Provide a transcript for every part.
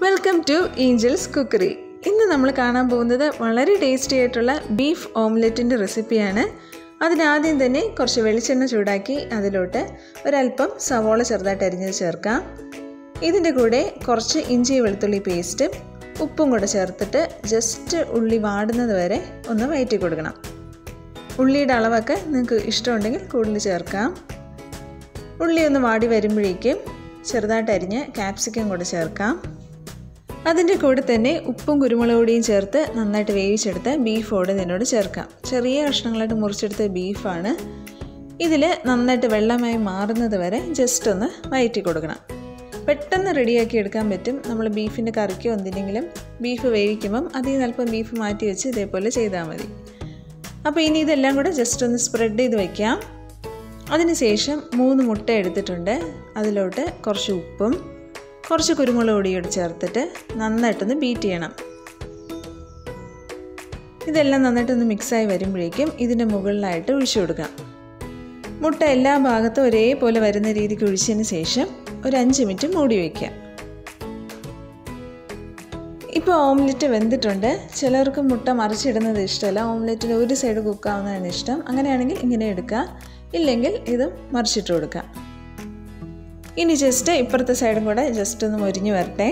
welcome to Angeles cookery ഇന്ന് നമ്മൾ കാണാൻ പോകുന്നത് വളരെ ടേസ്റ്റി ആയിട്ടുള്ള ബീഫ് ഓംലെറ്റിൻ്റെ റെസിപ്പിയാണ് അതിനാദ്യം തന്നെ കുറച്ച് വെളിച്ചെണ്ണ ചൂടാക്കി അതിലോട്ട് ഒരല്പം സവോള ചെറുതായിട്ട് അരിഞ്ഞത് ചേർക്കാം ഇതിൻ്റെ കൂടെ കുറച്ച് ഇഞ്ചി വെളുത്തുള്ളി പേസ്റ്റും ഉപ്പും കൂടെ ചേർത്തിട്ട് ജസ്റ്റ് ഉള്ളി വാടുന്നത് വരെ ഒന്ന് വയറ്റി കൊടുക്കണം ഉള്ളിയുടെ അളവൊക്കെ നിങ്ങൾക്ക് ഇഷ്ടമുണ്ടെങ്കിൽ കൂടുതൽ ചേർക്കാം ഉള്ളി ഒന്ന് വാടി വരുമ്പോഴേക്കും ചെറുതായിട്ട് അരിഞ്ഞ് ക്യാപ്സിക്കം കൂടെ ചേർക്കാം അതിൻ്റെ കൂടെ തന്നെ ഉപ്പും കുരുമുളക് പൊടിയും ചേർത്ത് നന്നായിട്ട് വേവിച്ചെടുത്ത് ബീഫ് ഓട് ഇതിനോട് ചേർക്കാം ചെറിയ കഷ്ണങ്ങളായിട്ട് മുറിച്ചെടുത്ത ബീഫാണ് ഇതിൽ നന്നായിട്ട് വെള്ളമായി മാറുന്നത് വരെ ജസ്റ്റ് ഒന്ന് വയറ്റി കൊടുക്കണം പെട്ടെന്ന് റെഡിയാക്കി എടുക്കാൻ പറ്റും നമ്മൾ ബീഫിൻ്റെ കറിക്കോ എന്തിനെങ്കിലും ബീഫ് വേവിക്കുമ്പം അതിൽ നിന്ന് അല്പം ബീഫ് മാറ്റി വെച്ച് ഇതേപോലെ ചെയ്താൽ മതി അപ്പോൾ ഇനി ഇതെല്ലാം കൂടെ ജസ്റ്റ് ഒന്ന് സ്പ്രെഡ് ചെയ്ത് വയ്ക്കാം അതിനുശേഷം മൂന്ന് മുട്ട എടുത്തിട്ടുണ്ട് അതിലോട്ട് കുറച്ച് ഉപ്പും കുറച്ച് കുരുമുളക് പൊടിയോട് ചേർത്തിട്ട് നന്നായിട്ടൊന്ന് ബീറ്റ് ചെയ്യണം ഇതെല്ലാം നന്നായിട്ടൊന്ന് മിക്സായി വരുമ്പോഴേക്കും ഇതിൻ്റെ മുകളിലായിട്ട് ഒഴിച്ചു കൊടുക്കാം മുട്ട എല്ലാ ഭാഗത്തും ഒരേപോലെ വരുന്ന രീതിക്ക് ഒഴിച്ചതിന് ശേഷം ഒരു അഞ്ച് മിനിറ്റ് മൂടി വയ്ക്കുക ഇപ്പോൾ ഓംലെറ്റ് വെന്തിട്ടുണ്ട് ചിലർക്ക് മുട്ട മറിച്ചിടുന്നത് ഇഷ്ടമല്ല ഓംലെറ്റിന് ഒരു സൈഡ് കുക്കാവുന്നതാണ് ഇഷ്ടം അങ്ങനെയാണെങ്കിൽ ഇങ്ങനെ എടുക്കുക ഇല്ലെങ്കിൽ ഇത് മറിച്ചിട്ട് കൊടുക്കുക ഇനി ജസ്റ്റ് ഇപ്പുറത്തെ സൈഡും കൂടെ ജസ്റ്റ് ഒന്ന് മൊരിഞ്ഞ് വരട്ടെ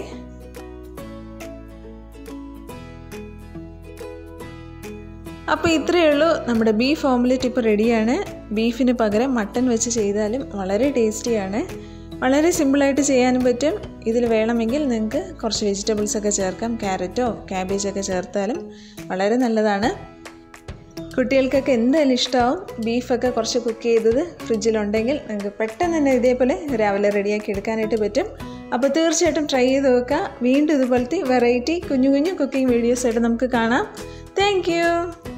അപ്പോൾ ഇത്രയേ ഉള്ളൂ നമ്മുടെ ബീഫ് ഓംലെറ്റ് ഇപ്പോൾ റെഡിയാണ് ബീഫിന് പകരം മട്ടൻ വെച്ച് ചെയ്താലും വളരെ ടേസ്റ്റിയാണ് വളരെ സിമ്പിളായിട്ട് ചെയ്യാനും പറ്റും ഇതിൽ വേണമെങ്കിൽ നിങ്ങൾക്ക് കുറച്ച് വെജിറ്റബിൾസ് ഒക്കെ ചേർക്കാം ക്യാരറ്റോ ക്യാബേജൊക്കെ ചേർത്താലും വളരെ നല്ലതാണ് കുട്ടികൾക്കൊക്കെ എന്തായാലും ഇഷ്ടമാവും ബീഫൊക്കെ കുറച്ച് കുക്ക് ചെയ്തത് ഫ്രിഡ്ജിലുണ്ടെങ്കിൽ നിങ്ങൾക്ക് പെട്ടെന്ന് തന്നെ ഇതേപോലെ രാവിലെ റെഡിയാക്കി എടുക്കാനായിട്ട് പറ്റും അപ്പോൾ തീർച്ചയായിട്ടും ട്രൈ ചെയ്ത് നോക്കുക വീണ്ടും ഇതുപോലത്തെ വെറൈറ്റി കുഞ്ഞു കുഞ്ഞു കുക്കിംഗ് വീഡിയോസായിട്ട് നമുക്ക് കാണാം താങ്ക്